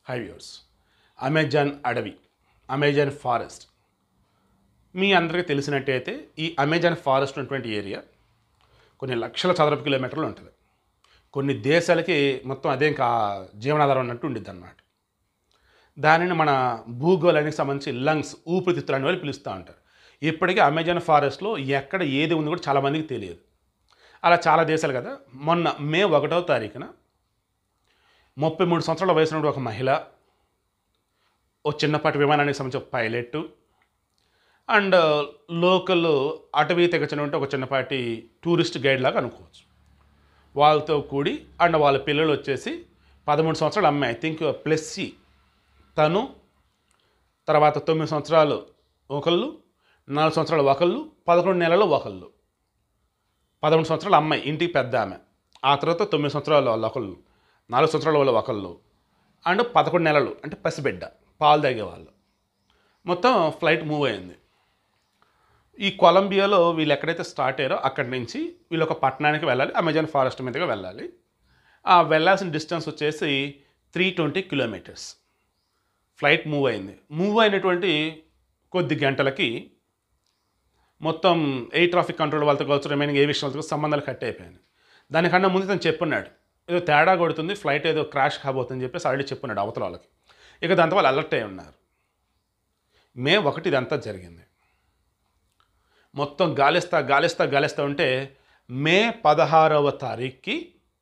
high viewers Amazon అడవి Amazon forest మీ అందరికీ తెలిసినట్టయితే ఈ అమెజాన్ ఫారెస్ట్ ఉన్నటువంటి ఏరియా కొన్ని లక్షల చదరపు కిలోమీటర్లు ఉంటుంది కొన్ని దేశాలకి మొత్తం అదే ఇంకా జీవనాధారం అన్నట్టు ఉండిద్ది అన్నమాట దానిని మన భూగోళానికి సంబంధించి లంగ్స్ ఊపిరితిత్తులు అని వాళ్ళు పిలుస్తూ ఉంటారు ఇప్పటికీ అమెజాన్ ఫారెస్ట్లో ఎక్కడ ఏది ఉంది కూడా చాలామందికి తెలియదు అలా చాలా దేశాలు కదా మొన్న మే ఒకటో తారీఖున ముప్పై మూడు సంవత్సరాల వయసు ఉన్నటువంటి ఒక మహిళ ఓ చిన్నపాటి విమానానికి సంబంధించిన ఒక పైలట్ అండ్ లోకల్ అటవీ తెగచినటువంటి ఒక చిన్నపాటి టూరిస్ట్ గైడ్ లాగా అనుకోవచ్చు వాళ్ళతో కూడి అండ్ వాళ్ళ పిల్లలు వచ్చేసి పదమూడు సంవత్సరాల అమ్మాయి ఐ థింక్ ప్లస్ సి తను తర్వాత తొమ్మిది సంవత్సరాలు ఒకళ్ళు నాలుగు సంవత్సరాలు ఒకళ్ళు పదకొండు నెలలు ఒకళ్ళు పదమూడు సంవత్సరాల అమ్మాయి ఇంటికి పెద్ద ఆమె ఆ తర్వాత తొమ్మిది సంవత్సరాలు వాళ్ళు ఒకళ్ళు నాలుగు సంవత్సరాల వాళ్ళు ఒకళ్ళు అండ్ పదకొండు నెలలు అంటే పసిబిడ్డ పాలు తాగేవాళ్ళు మొత్తం ఫ్లైట్ మూవ్ అయింది ఈ కొలంబియాలో వీళ్ళు ఎక్కడైతే స్టార్ట్ అయ్యారో అక్కడి నుంచి వీళ్ళు ఒక పట్టణానికి వెళ్ళాలి అమెజాన్ ఫారెస్ట్ మీదుగా వెళ్ళాలి ఆ వెళ్ళాల్సిన డిస్టెన్స్ వచ్చేసి three twenty kilometres flight move అయింది మూవ్ అయినటువంటి కొద్ది గంటలకి మొత్తం ఎయిర్ ట్రాఫిక్ కంట్రోల్ వాళ్ళతో కావచ్చు రిమైనింగ్ ఏ విషయాలతో సంబంధాలు కట్ అయిపోయాయి దానికన్నా ముందు తను చెప్పున్నాడు ఏదో తేడా కొడుతుంది ఫ్లైట్ ఏదో క్రాష్ కాబోతుందని చెప్పేసి ఆల్రెడీ చెప్పున్నాడు అవతల వాళ్ళకి ఇక దాంతో వాళ్ళు అలర్ట్ అయి ఉన్నారు మే ఒకటి ఇదంతా జరిగింది మొత్తం గాలిస్తా గాలిస్తా గాలిస్తా ఉంటే మే పదహారవ తారీఖుకి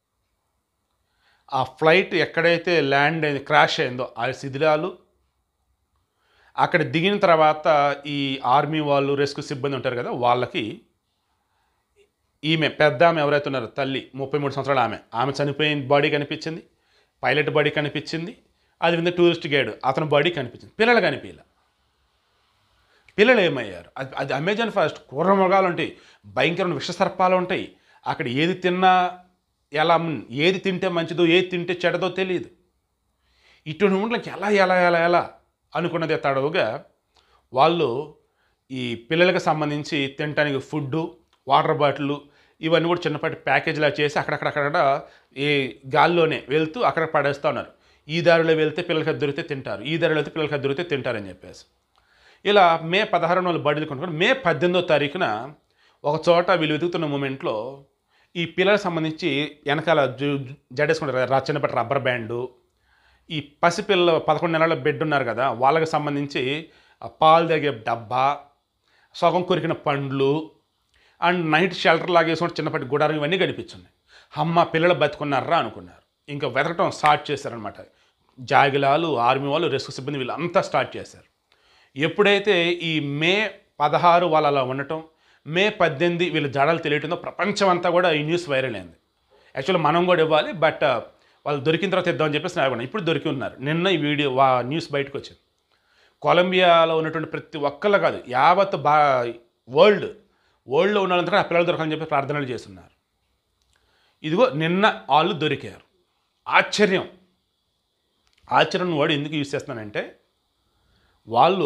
ఆ ఫ్లైట్ ఎక్కడైతే ల్యాండ్ అయింది క్రాష్ అయిందో ఆ శిథిలాలు అక్కడ దిగిన తర్వాత ఈ ఆర్మీ వాళ్ళు రెస్క్యూ సిబ్బంది ఉంటారు కదా వాళ్ళకి ఈమె పెద్ద ఆమె ఎవరైతే ఉన్నారో తల్లి ముప్పై మూడు సంవత్సరాల ఆమె ఆమె చనిపోయిన బాడీ కనిపించింది పైలట్ బాడీ కనిపించింది అది వింద టూరిస్ట్ గైడ్ అతని బాడీ కనిపించింది పిల్లలు కనిపించలే పిల్లలు ఏమయ్యారు అది అది అమెజాన్ ఫారెస్ట్ కూర మృగాలు ఉంటాయి భయంకరమైన విషసర్పాలు ఉంటాయి అక్కడ ఏది తిన్నా ఎలా ఏది తింటే మంచిదో ఏది తింటే చెడదో తెలియదు ఇటువంటి ఉండలకి ఎలా ఎలా ఎలా ఎలా అనుకున్నదే తడవుగా వాళ్ళు ఈ పిల్లలకు సంబంధించి తినడానికి ఫుడ్డు వాటర్ బాటిల్ ఇవన్నీ కూడా చిన్నపాటి ప్యాకేజీలా చేసి అక్కడక్కడక్కడ ఈ గాల్లోనే వెళ్తూ అక్కడ పడేస్తూ ఉన్నారు ఈ దారిలో వెళ్తే పిల్లలకి అది దొరికితే తింటారు ఈ దారిలో వెళ్తే పిల్లలకి అది దొరికితే తింటారని చెప్పేసి ఇలా మే పదహారు వాళ్ళు బడిలు కొనుక్కొని మే పద్దెనిమిదో తారీఖున ఒక చోట వీళ్ళు వెతుకుతున్న మూమెంట్లో ఈ పిల్లలకు సంబంధించి వెనకాల జు జడేసుకుంటారు కదా రా- చిన్నపాటి రబ్బర్ బ్యాండు ఈ పసిపిల్లలు పదకొండు నెలల బెడ్ ఉన్నారు కదా వాళ్ళకి సంబంధించి ఆ పాలు తాగే డబ్బా సగం కొరికిన పండ్లు అండ్ నైట్ షెల్టర్ లాగేసుకుంటే చిన్నపాటి గుడారం ఇవన్నీ కనిపించున్నాయి అమ్మ పిల్లలు బతుకున్నారా అనుకున్నారు ఇంకా వెతకటం స్టార్ట్ చేశారనమాట జాగిలాలు ఆర్మీ వాళ్ళు రెస్క్యూ సిబ్బంది వీళ్ళంతా స్టార్ట్ చేశారు ఎప్పుడైతే ఈ మే పదహారు వాళ్ళు అలా ఉండటం మే పద్దెనిమిది వీళ్ళ జడలు తెలియటంతో ప్రపంచం అంతా కూడా ఈ న్యూస్ వైరల్ అయింది యాక్చువల్లీ మనం కూడా ఇవ్వాలి బట్ వాళ్ళు దొరికిన తర్వాత ఇద్దామని చెప్పేసి నేను ఇప్పుడు దొరికి ఉన్నారు నిన్న ఈ వీడియో వా న్యూస్ బయటకు వచ్చింది కొలంబియాలో ఉన్నటువంటి ప్రతి ఒక్కళ్ళు కాదు యావత్ బా వరల్డ్ వరల్డ్లో ఉన్న వాళ్ళంతా కూడా ఆ పిల్లలు దొరకాలని చెప్పి ప్రార్థనలు చేస్తున్నారు ఇదిగో నిన్న వాళ్ళు దొరికారు ఆశ్చర్యం ఆశ్చర్యం వాడు ఎందుకు యూజ్ చేస్తున్నానంటే వాళ్ళు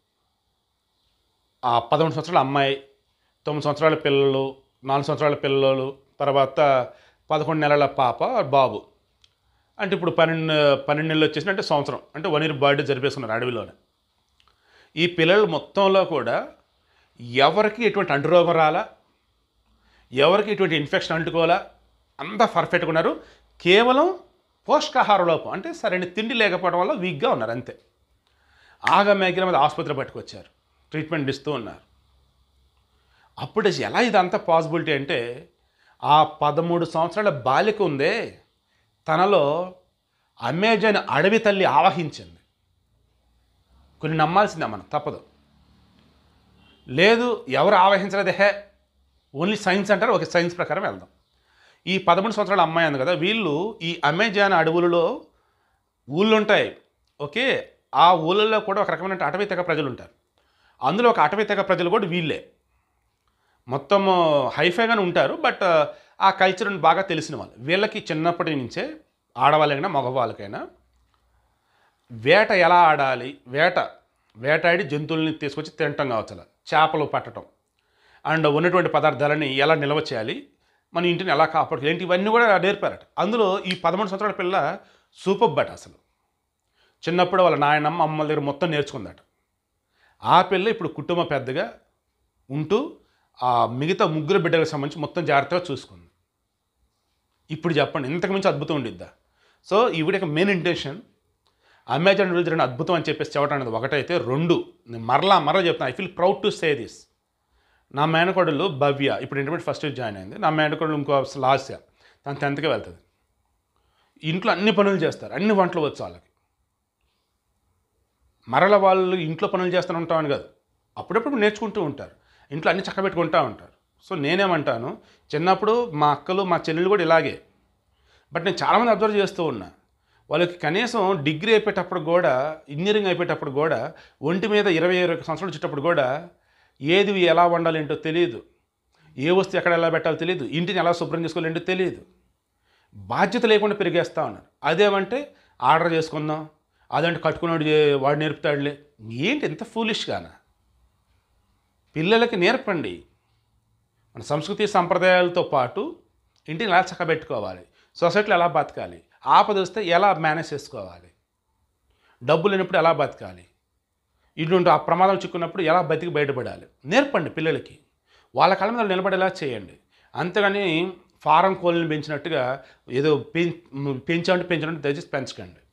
ఆ పదమూడు సంవత్సరాల అమ్మాయి తొమ్మిది సంవత్సరాల పిల్లలు నాలుగు సంవత్సరాల పిల్లలు తర్వాత పదకొండు నెలల పాప బాబు అంటే ఇప్పుడు పన్నెండు పన్నెండు నెలలు వచ్చేసి అంటే సంవత్సరం అంటే వన్ ఇయర్ బర్త్డే జరిపేసుకున్నారు అడవిలోనే ఈ పిల్లలు మొత్తంలో కూడా ఎవరికి ఎటువంటి అంటురోగం రాలా ఎవరికి ఎటువంటి ఇన్ఫెక్షన్ అంటుకోవాలా అంతా పర్ఫెక్ట్గా ఉన్నారు కేవలం పోషకాహార లోపం అంటే సరైన తిండి లేకపోవడం వల్ల వీక్గా ఉన్నారు అంతే ఆగా మేకిన మీద ఆసుపత్రి పట్టుకొచ్చారు ట్రీట్మెంట్ ఇస్తూ ఉన్నారు అప్పుడు ఎలా ఇదంతా పాసిబిలిటీ అంటే ఆ పదమూడు సంవత్సరాల బాలిక ఉందే తనలో అమెజాన్ అడవి తల్లి ఆవహించింది కొన్ని నమ్మాల్సిందే మనం తప్పదు లేదు ఎవరు ఆవహించలేదే హే ఓన్లీ సైన్స్ అంటారు ఒక సైన్స్ ప్రకారం వెళ్దాం ఈ పదమూడు సంవత్సరాల అమ్మాయి ఉంది కదా వీళ్ళు ఈ అమెజాన్ అడవులలో ఊళ్ళు ఉంటాయి ఓకే ఆ ఊళ్ళల్లో కూడా ఒక రకమైన అటవీ తెగ ప్రజలు ఉంటారు అందులో ఒక అటవీ తెగ ప్రజలు కూడా వీళ్ళే మొత్తం హైఫైగానే ఉంటారు బట్ ఆ కల్చర్ని బాగా తెలిసిన వాళ్ళు వీళ్ళకి చిన్నప్పటి నుంచే ఆడవాళ్ళకైనా మగవాళ్ళకైనా వేట ఎలా ఆడాలి వేట వేటాడి జంతువుల్ని తీసుకొచ్చి తినటం కావచ్చు అలా చేపలు పట్టడం అండ్ ఉన్నటువంటి పదార్థాలని ఎలా నిల్వ చేయాలి మన ఇంటిని ఎలా కాపాడుకోవాలి ఏంటి ఇవన్నీ కూడా నేర్పారట అందులో ఈ పదమూడు సంవత్సరాల పిల్ల సూపర్ బట్ అసలు చిన్నప్పుడు వాళ్ళ నాయనమ్మ అమ్మల దగ్గర మొత్తం నేర్చుకుందట ఆ పిల్ల ఇప్పుడు కుటుంబ పెద్దగా ఉంటూ ఆ మిగతా ముగ్గురు బిడ్డలకు సంబంధించి మొత్తం జాగ్రత్తగా చూసుకుంది ఇప్పుడు చెప్పండి ఇంతకు మించి అద్భుతం ఉండిద్దా సో ఈవిడ యొక్క మెయిన్ ఇంటెన్షన్ అమెజాన్ రోజు రెండు అద్భుతం అని చెప్పేసి చెప్పడం అనేది ఒకటైతే రెండు నేను మరలా మరలా చెప్తాను I feel proud to say this నా మేనకోడలు భవ్య ఇప్పుడు ఇంటర్మీడియట్ ఫస్ట్ ఇయర్ జాయిన్ అయింది నా మేనకోడలు ఇంకో లాస్య తను టెన్త్కి వెళ్తుంది ఇంట్లో అన్ని పనులు చేస్తారు అన్ని వంటలు వచ్చు వాళ్ళకి మరల వాళ్ళు ఇంట్లో పనులు చేస్తూనే ఉంటామని కాదు అప్పుడప్పుడు నేర్చుకుంటూ ఉంటారు ఇంట్లో అన్ని చక్కబెట్టుకుంటూ ఉంటారు సో నేనేమంటాను చిన్నప్పుడు మా అక్కలు మా చెల్లెలు కూడా ఇలాగే బట్ నేను చాలామంది అబ్జర్వ్ చేస్తూ ఉన్నా వాళ్ళకి కనీసం డిగ్రీ అయిపోయేటప్పుడు కూడా ఇంజనీరింగ్ అయిపోయేటప్పుడు కూడా ఒంటి మీద ఇరవై ఇరవై సంవత్సరాలు వచ్చేటప్పుడు కూడా ఏది ఎలా వండాలి ఏంటో తెలియదు ఏ వస్తువు ఎక్కడ ఎలా పెట్టాలో తెలియదు ఇంటిని ఎలా శుభ్రం చేసుకోవాలి ఏంటో తెలియదు బాధ్యత లేకుండా పెరిగేస్తా ఉన్నారు అదేమంటే ఆర్డర్ చేసుకుందాం అదంటే కట్టుకున్నాడు చే- వాడు నేర్పుతాడులే ఏంటి ఎంత ఫూలిష్గానా పిల్లలకి నేర్పండి మన సంస్కృతి సంప్రదాయాలతో పాటు ఇంటిని ఎలా చక్కబెట్టుకోవాలి సొసైటీలో ఎలా బతకాలి ఆపద వస్తే ఎలా మేనేజ్ చేసుకోవాలి డబ్బు లేనప్పుడు ఎలా బతకాలి ఇటువంటి ఆ ప్రమాదం చిక్కున్నప్పుడు ఎలా బతికి బయటపడాలి నేర్పండి పిల్లలకి వాళ్ళ కళ్ళ మీద నిలబడేలా చేయండి అంతేగాని ఫారం కోళ్ళని పెంచినట్టుగా ఏదో పెం పెంచామంటే పెంచాలంటే దయచేసి పెంచకండి